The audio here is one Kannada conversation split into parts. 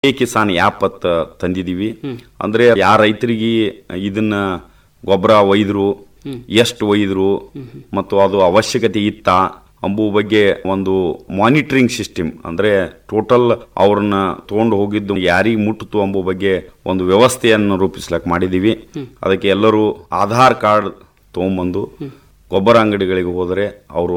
ಎ ಕಿಸಾನ್ ಆ್ಯಪ್ ಅಂತ ತಂದಿದ್ದೀವಿ ಅಂದ್ರೆ ಯಾವ ರೈತರಿಗೆ ಇದನ್ನ ಗೊಬ್ಬರ ಒಯ್ದ್ರು ಎಷ್ಟು ಒಯ್ದ್ರು ಮತ್ತು ಅದು ಅವಶ್ಯಕತೆ ಇತ್ತ ಅಂಬು ಬಗ್ಗೆ ಒಂದು ಮಾನಿಟರಿಂಗ್ ಸಿಸ್ಟಮ್ ಅಂದ್ರೆ ಟೋಟಲ್ ಅವ್ರನ್ನ ತಗೊಂಡು ಹೋಗಿದ್ದು ಯಾರಿಗೆ ಮುಟ್ಟಿತು ಅಂಬು ಬಗ್ಗೆ ಒಂದು ವ್ಯವಸ್ಥೆಯನ್ನು ರೂಪಿಸ್ಲಕ್ ಮಾಡಿದೀವಿ ಅದಕ್ಕೆ ಎಲ್ಲರೂ ಆಧಾರ್ ಕಾರ್ಡ್ ತಗೊಂಬಂದು ಗೊಬ್ಬರ ಅಂಗಡಿಗಳಿಗೆ ಹೋದರೆ ಅವರು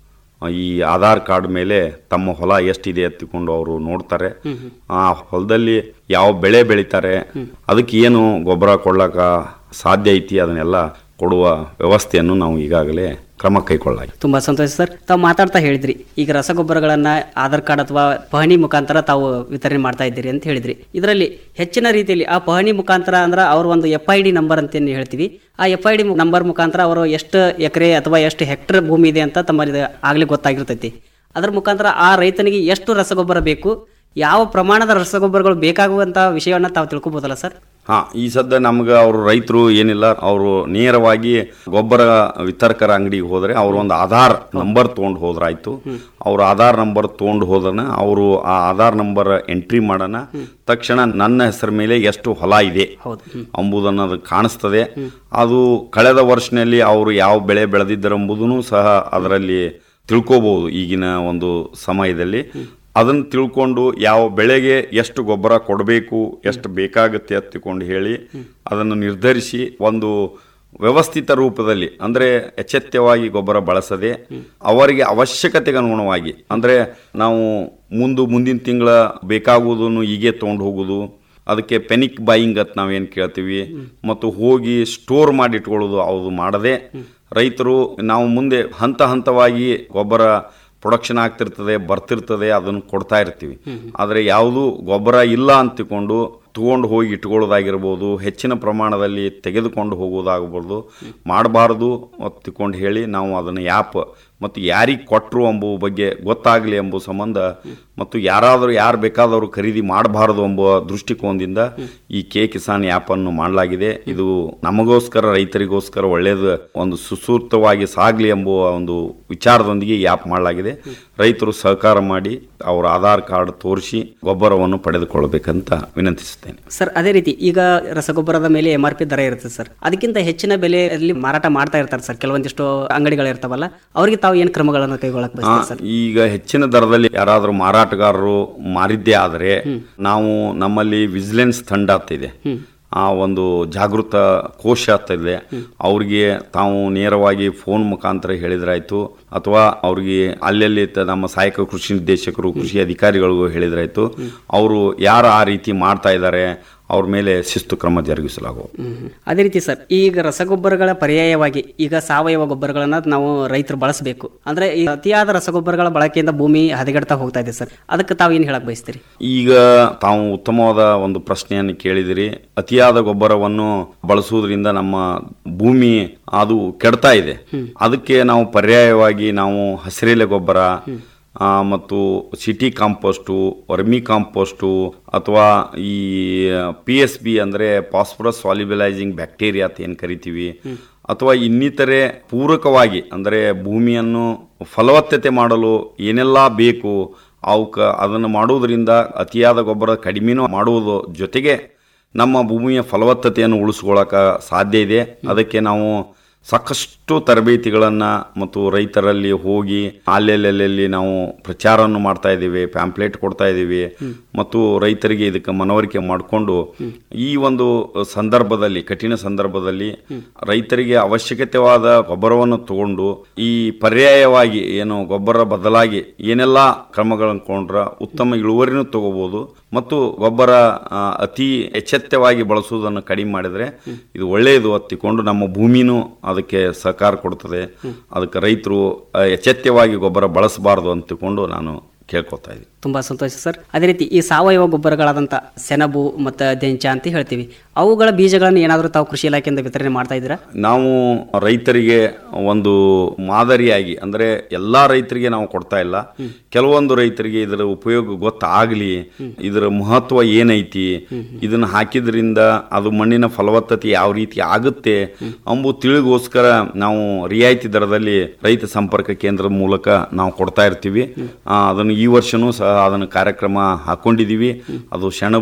ಈ ಆಧಾರ್ ಕಾರ್ಡ್ ಮೇಲೆ ತಮ್ಮ ಹೊಲ ಎಷ್ಟಿದೆ ಎತ್ತಿಕೊಂಡು ಅವರು ನೋಡ್ತಾರೆ ಆ ಹೊಲದಲ್ಲಿ ಯಾವ ಬೆಳೆ ಬೆಳಿತಾರೆ ಅದಕ್ಕೆ ಏನು ಗೊಬ್ಬರ ಕೊಡ್ಲಕ್ಕ ಸಾಧ್ಯ ಐತಿ ಅದನ್ನೆಲ್ಲ ಕೊಡುವ ವ್ಯವಸ್ಥೆಯನ್ನು ನಾವು ಈಗಾಗಲೇ ಕ್ರಮ ಕೈಗೊಳ್ಳಲಾಗಿದೆ ತುಂಬಾ ಸಂತೋಷ ಸರ್ ತಾವು ಮಾತಾಡ್ತಾ ಹೇಳಿದ್ರಿ ಈಗ ರಸಗೊಬ್ಬರಗಳನ್ನ ಆಧಾರ್ ಕಾರ್ಡ್ ಅಥವಾ ಪಹಣಿ ಮುಖಾಂತರ ತಾವು ವಿತರಣೆ ಮಾಡ್ತಾ ಇದ್ದೀರಿ ಅಂತ ಹೇಳಿದ್ರಿ ಇದರಲ್ಲಿ ಹೆಚ್ಚಿನ ರೀತಿಯಲ್ಲಿ ಆ ಪಹಣಿ ಮುಖಾಂತರ ಅಂದ್ರೆ ಅವ್ರ ಒಂದು ಎಫ್ ಐ ಡಿ ನಂಬರ್ ಅಂತ ಏನ್ ಹೇಳ್ತೀವಿ ಆ ಎಫ್ ಐ ಡಿ ನಂಬರ್ ಮುಖಾಂತರ ಅವರು ಎಷ್ಟು ಎಕರೆ ಅಥವಾ ಎಷ್ಟು ಹೆಕ್ಟರ್ ಭೂಮಿ ಇದೆ ಅಂತ ತಮ್ಮಲ್ಲಿ ಆಗ್ಲೇ ಗೊತ್ತಾಗಿರ್ತೈತಿ ಅದ್ರ ಮುಖಾಂತರ ಆ ರೈತನಿಗೆ ಎಷ್ಟು ರಸಗೊಬ್ಬರ ಬೇಕು ಯಾವ ಪ್ರಮಾಣದ ರಸಗೊಬ್ಬರಗಳು ಬೇಕಾಗುವಂತ ವಿಷಯವನ್ನ ತಾವು ತಿಳ್ಕೊಬೋದಲ್ಲ ಸರ್ ಹಾ ಈ ಸದ್ಯ ನಮ್ಗೆ ಅವರು ರೈತರು ಏನಿಲ್ಲ ಅವರು ನೇರವಾಗಿ ಗೊಬ್ಬರ ವಿತರಕರ ಅಂಗಡಿಗೆ ಹೋದ್ರೆ ಅವ್ರು ಒಂದು ಆಧಾರ್ ನಂಬರ್ ತೊಗೊಂಡು ಹೋದ್ರಾಯ್ತು ಅವ್ರ ಆಧಾರ್ ನಂಬರ್ ತೊಗೊಂಡು ಹೋದನ ಅವರು ಆ ಆಧಾರ್ ನಂಬರ್ ಎಂಟ್ರಿ ಮಾಡೋಣ ತಕ್ಷಣ ನನ್ನ ಹೆಸರ ಮೇಲೆ ಎಷ್ಟು ಹೊಲ ಇದೆ ಹೌದು ಎಂಬುದನ್ನು ಅದು ಕಾಣಿಸ್ತದೆ ಅದು ಕಳೆದ ವರ್ಷನಲ್ಲಿ ಅವರು ಯಾವ ಬೆಳೆ ಬೆಳೆದಿದ್ದರೆಂಬುದನ್ನು ಸಹ ಅದರಲ್ಲಿ ತಿಳ್ಕೋಬಹುದು ಈಗಿನ ಒಂದು ಸಮಯದಲ್ಲಿ ಅದನ್ನು ತಿಳ್ಕೊಂಡು ಯಾವ ಬೆಳೆಗೆ ಎಷ್ಟು ಗೊಬ್ಬರ ಕೊಡಬೇಕು ಎಷ್ಟು ಬೇಕಾಗುತ್ತೆ ಅಂತ ತಿಳ್ಕೊಂಡು ಹೇಳಿ ಅದನ್ನು ನಿರ್ಧರಿಸಿ ಒಂದು ವ್ಯವಸ್ಥಿತ ರೂಪದಲ್ಲಿ ಅಂದರೆ ಎಚ್ಚೆತ್ತವಾಗಿ ಗೊಬ್ಬರ ಬಳಸದೆ ಅವರಿಗೆ ಅವಶ್ಯಕತೆಗೆ ಅನುಗುಣವಾಗಿ ಅಂದರೆ ನಾವು ಮುಂದು ಮುಂದಿನ ತಿಂಗಳ ಬೇಕಾಗುವುದನ್ನು ಹೀಗೆ ತೊಗೊಂಡು ಹೋಗುದು ಅದಕ್ಕೆ ಪೆನಿಕ್ ಬಾಯಿಂಗ್ ಅಂತ ನಾವೇನು ಕೇಳ್ತೀವಿ ಮತ್ತು ಹೋಗಿ ಸ್ಟೋರ್ ಮಾಡಿ ಇಟ್ಕೊಳ್ಳೋದು ಅದು ಮಾಡದೆ ರೈತರು ನಾವು ಮುಂದೆ ಹಂತ ಹಂತವಾಗಿ ಗೊಬ್ಬರ ಪ್ರೊಡಕ್ಷನ್ ಆಗ್ತಿರ್ತದೆ ಬರ್ತಿರ್ತದೆ ಅದನ್ನು ಕೊಡ್ತಾ ಇರ್ತೀವಿ ಆದರೆ ಯಾವುದು ಗೊಬ್ಬರ ಇಲ್ಲ ಅಂತ ತಿಳ್ಕೊಂಡು ತಗೊಂಡು ಹೋಗಿ ಇಟ್ಕೊಳ್ಳೋದಾಗಿರ್ಬೋದು ಹೆಚ್ಚಿನ ಪ್ರಮಾಣದಲ್ಲಿ ತೆಗೆದುಕೊಂಡು ಹೋಗೋದಾಗಬಹುದು ಮಾಡಬಾರ್ದು ಅಂತ ತಿಳ್ಕೊಂಡು ಹೇಳಿ ನಾವು ಅದನ್ನು ಯಾಪ್ ಮತ್ತು ಯಾರಿಗೆ ಕೊಟ್ಟರು ಎಂಬುವ ಬಗ್ಗೆ ಗೊತ್ತಾಗಲಿ ಎಂಬುವ ಸಂಬಂಧ ಮತ್ತು ಯಾರಾದರೂ ಯಾರು ಬೇಕಾದವರು ಖರೀದಿ ಮಾಡಬಾರದು ಎಂಬುವ ದೃಷ್ಟಿಕೋನದಿಂದ ಈ ಕೆ ಕಿಸಾನ್ ಆ್ಯಪನ್ನು ಮಾಡಲಾಗಿದೆ ಇದು ನಮಗೋಸ್ಕರ ರೈತರಿಗೋಸ್ಕರ ಒಳ್ಳೆಯದು ಒಂದು ಸುಸೂತ್ರವಾಗಿ ಸಾಗಲಿ ಎಂಬುವ ಒಂದು ವಿಚಾರದೊಂದಿಗೆ ಈ ಆ್ಯಪ್ ಮಾಡಲಾಗಿದೆ ರೈತರು ಸಹಕಾರ ಮಾಡಿ ಅವರ ಆಧಾರ್ ಕಾರ್ಡ್ ತೋರಿಸಿ ಗೊಬ್ಬರವನ್ನು ಪಡೆದುಕೊಳ್ಳಬೇಕಂತ ವಿನಂತಿಸುತ್ತೇನೆ ಸರ್ ಅದೇ ರೀತಿ ಈಗ ರಸಗೊಬ್ಬರದ ಮೇಲೆ ಎಂ ಆರ್ ಪಿ ದರ ಇರುತ್ತೆ ಸರ್ ಅದಕ್ಕಿಂತ ಹೆಚ್ಚಿನ ಬೆಲೆಯಲ್ಲಿ ಮಾರಾಟ ಮಾಡ್ತಾ ಇರ್ತಾರೆ ಸರ್ ಕೆಲವೊಂದಿಷ್ಟು ಅಂಗಡಿಗಳು ಇರ್ತಾವಲ್ಲ ಅವರಿಗೆ ತಾವು ಏನು ಕ್ರಮಗಳನ್ನು ಕೈಗೊಳ್ಳಕ್ ಆ, ಬಯಸ್ತೀರಿ ಸರ್ ಈಗ ಹೆಚ್ಚಿನ ದರದಲ್ಲಿ ಯಾರಾದರೂ ಮಾರಾಟಗಾರರು ಮಾರಿದ್ದೇ ಆದರೆ ನಾವು ನಮ್ಮಲ್ಲಿ ವಿಜಿಲೆನ್ಸ್ ತಂಡ ಅಂತ ಇದೆ ಆ ಒಂದು ಜಾಗೃತ ಕೋಶ ಅಂತ ಇದೆ ಅವ್ರಿಗೆ ತಾವು ನೇರವಾಗಿ ಫೋನ್ ಮುಖಾಂತರ ಹೇಳಿದ್ರಾಯ್ತು ಅಥವಾ ಅವ್ರಿಗೆ ಅಲ್ಲಲ್ಲಿ ತ- ನಮ್ಮ ಸಹಾಯಕ ಕೃಷಿ ನಿರ್ದೇಶಕರು ಕೃಷಿ ಅಧಿಕಾರಿಗಳಿಗೂ ಹೇಳಿದ್ರಾಯ್ತು ಅವರು ಯಾರು ಆ ರೀತಿ ಮಾಡ್ತಾ ಇದ್ದಾರೆ ಅವ್ರ ಮೇಲೆ ಶಿಸ್ತು ಕ್ರಮ ಜರುಗಿಸಲಾಗುವುದು ಹ್ಮ್. ಅದೇ ರೀತಿ ಸರ್ ಈಗ ರಸಗೊಬ್ಬರಗಳ ಪರ್ಯಾಯವಾಗಿ ಈಗ ಸಾವಯವ ಗೊಬ್ಬರಗಳನ್ನ ನಾವು ರೈತರು ಬಳಸಬೇಕು ಅಂದ್ರೆ ಈ ಅತಿಯಾದ ರಸಗೊಬ್ಬರಗಳ ಬಳಕೆಯಿಂದ ಭೂಮಿ ಹದಗೆಡ್ತಾ ಹೋಗ್ತಾ ಇದೆ ಸರ್ ಅದಕ್ಕೆ ತಾವು ಏನು ಹೇಳಕ್ ಬಯಸ್ತೀರಿ ಈಗ ತಾವು ಉತ್ತಮವಾದ ಒಂದು ಪ್ರಶ್ನೆಯನ್ನು ಕೇಳಿದಿರಿ ಅತಿಯಾದ ಗೊಬ್ಬರವನ್ನು ಬಳಸುವುದರಿಂದ ನಮ್ಮ ಭೂಮಿ ಅದು ಕೆಡ್ತಾ ಇದೆ ಅದಕ್ಕೆ ನಾವು ಪರ್ಯಾಯವಾಗಿ ನಾವು ಹಸಿರೆಲೆ ಗೊಬ್ಬರ ಆ, ಮತ್ತು ಸಿಟಿ ಕಾಂಪೋಸ್ಟು ವರ್ಮಿ ಕಾಂಪೋಸ್ಟು ಅಥವಾ ಈ ಪಿ ಎಸ್ ಬಿ ಅಂದರೆ ಫಾಸ್ಫರಸ್ ಸಾಲಿಬಲೈಸಿಂಗ್ ಬ್ಯಾಕ್ಟೀರಿಯಾ ಅಂತ ಏನು ಕರಿತೀವಿ ಅಥವಾ ಇನ್ನಿತರೆ ಪೂರಕವಾಗಿ ಅಂದರೆ ಭೂಮಿಯನ್ನು ಫಲವತ್ತತೆ ಮಾಡಲು ಏನೆಲ್ಲ ಬೇಕು ಅವಕ್ಕ ಅದನ್ನು ಮಾಡುವುದರಿಂದ ಅತಿಯಾದ ಗೊಬ್ಬರ ಕಡಿಮೆನೂ ಮಾಡುವುದು ಜೊತೆಗೆ ನಮ್ಮ ಭೂಮಿಯ ಫಲವತ್ತತೆಯನ್ನು ಉಳಿಸ್ಕೊಳ್ಳೋಕೆ ಸಾಧ್ಯ ಇದೆ ಅದಕ್ಕೆ ನಾವು ಸಾಕಷ್ಟು ತರಬೇತಿಗಳನ್ನು ಮತ್ತು ರೈತರಲ್ಲಿ ಹೋಗಿ ಅಲ್ಲೆಲ್ಲೆಲ್ಲಿ ನಾವು ಪ್ರಚಾರವನ್ನು ಮಾಡ್ತಾ ಇದ್ದೀವಿ ಪ್ಯಾಂಪ್ಲೆಟ್ ಕೊಡ್ತಾ ಇದ್ದೀವಿ ಮತ್ತು ರೈತರಿಗೆ ಇದಕ್ಕೆ ಮನವರಿಕೆ ಮಾಡಿಕೊಂಡು ಈ ಒಂದು ಸಂದರ್ಭದಲ್ಲಿ ಕಠಿಣ ಸಂದರ್ಭದಲ್ಲಿ ರೈತರಿಗೆ ಅವಶ್ಯಕತೆವಾದ ಗೊಬ್ಬರವನ್ನು ತಗೊಂಡು ಈ ಪರ್ಯಾಯವಾಗಿ ಏನು ಗೊಬ್ಬರ ಬದಲಾಗಿ ಏನೆಲ್ಲ ಕ್ರಮಗಳನ್ನು ಕೊಂಡ್ರ ಉತ್ತಮ ಇಳುವರಿನೂ ತಗೋಬಹುದು ಮತ್ತು ಗೊಬ್ಬರ ಆ, ಅತಿ ಎಚ್ಚೆತ್ತವಾಗಿ ಬಳಸುವುದನ್ನು ಕಡಿಮೆ ಮಾಡಿದರೆ ಇದು ಒಳ್ಳೆಯದು ಹತ್ತಿಕೊಂಡು ನಮ್ಮ ಭೂಮಿನೂ ಅದಕ್ಕೆ ಸಹಕಾರ ಕೊಡ್ತದೆ ಅದಕ್ಕೆ ರೈತರು ಆ, ಎಚ್ಚೆತ್ತವಾಗಿ ಗೊಬ್ಬರ ಬಳಸಬಾರ್ದು ಅಂತ ತಿಳ್ಕೊಂಡು ನಾನು ಕೇಳ್ಕೊತಾ ಇದ್ದೀನಿ ತುಂಬಾ ಸಂತೋಷ ಸರ್ ಅದೇ ರೀತಿ ಈ ಸಾವಯವ ಗೊಬ್ಬರಗಳಾದಂಥ ಸೆಣಬು ಮತ್ತು ದೆಂಚ ಅಂತ ಹೇಳ್ತೀವಿ ಅವುಗಳ ಬೀಜಗಳನ್ನು ಏನಾದರೂ ತಾವು ಕೃಷಿ ಇಲಾಖೆಯಿಂದ ವಿತರಣೆ ಮಾಡ್ತಾ ಇದ್ದೀರಾ ನಾವು ರೈತರಿಗೆ ಒಂದು ಮಾದರಿಯಾಗಿ ಅಂದರೆ ಎಲ್ಲ ರೈತರಿಗೆ ನಾವು ಕೊಡ್ತಾ ಇಲ್ಲ ಕೆಲವೊಂದು ರೈತರಿಗೆ ಇದರ ಉಪಯೋಗ ಗೊತ್ತಾಗಲಿ ಇದರ ಮಹತ್ವ ಏನೈತಿ ಇದನ್ನು ಹಾಕಿದ್ರಿಂದ ಅದು ಮಣ್ಣಿನ ಫಲವತ್ತತೆ ಯಾವ ರೀತಿ ಆಗುತ್ತೆ ಅಂಬು ತಿಳಿಗೋಸ್ಕರ ನಾವು ರಿಯಾಯಿತಿ ದರದಲ್ಲಿ ರೈತ ಸಂಪರ್ಕ ಕೇಂದ್ರದ ಮೂಲಕ ನಾವು ಕೊಡ್ತಾ ಇರ್ತೀವಿ ಆ, ಅದನ್ನು ಈ ವರ್ಷನೂ ಸಹ ಅದನ್ನು ಕಾರ್ಯಕ್ರಮ ಹಾಕೊಂಡಿದ್ದೀವಿ ಅದು ಸೆಣಬು